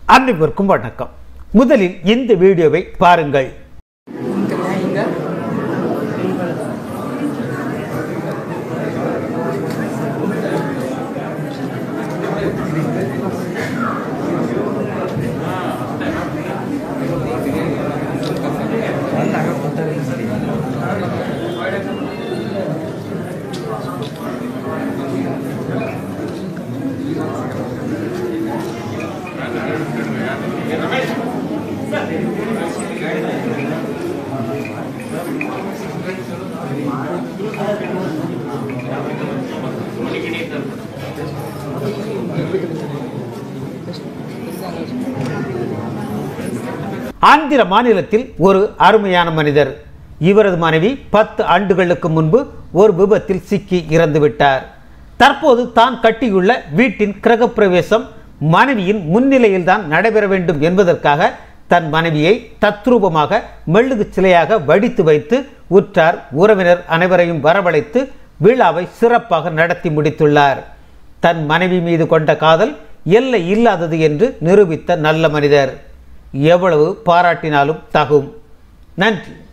அனைவருக்கும் வணக்கம் முதலில் இந்த வீடியோவை பாருங்கள் இங்க ஆந்திர மாநிலத்தில் ஒரு அருமையான மனிதர் இவரது மனைவி பத்து ஆண்டுகளுக்கு முன்பு ஒரு விபத்தில் சிக்கி இறந்துவிட்டார் தற்போது தான் கட்டியுள்ள வீட்டின் கிரகப்பிரவேசம் மனைவியின் முன்னிலையில் தான் நடைபெற வேண்டும் என்பதற்காக தன் மனைவியை தத்ரூபமாக மெழுகு சிலையாக வடித்து வைத்து உற்றார் உறவினர் அனைவரையும் வரவழைத்து விழாவை சிறப்பாக நடத்தி முடித்துள்ளார் தன் மனைவி மீது கொண்ட காதல் எல்லை இல்லாதது என்று நிரூபித்த நல்ல மனிதர் எவ்வளவு பாராட்டினாலும் தகும் நன்றி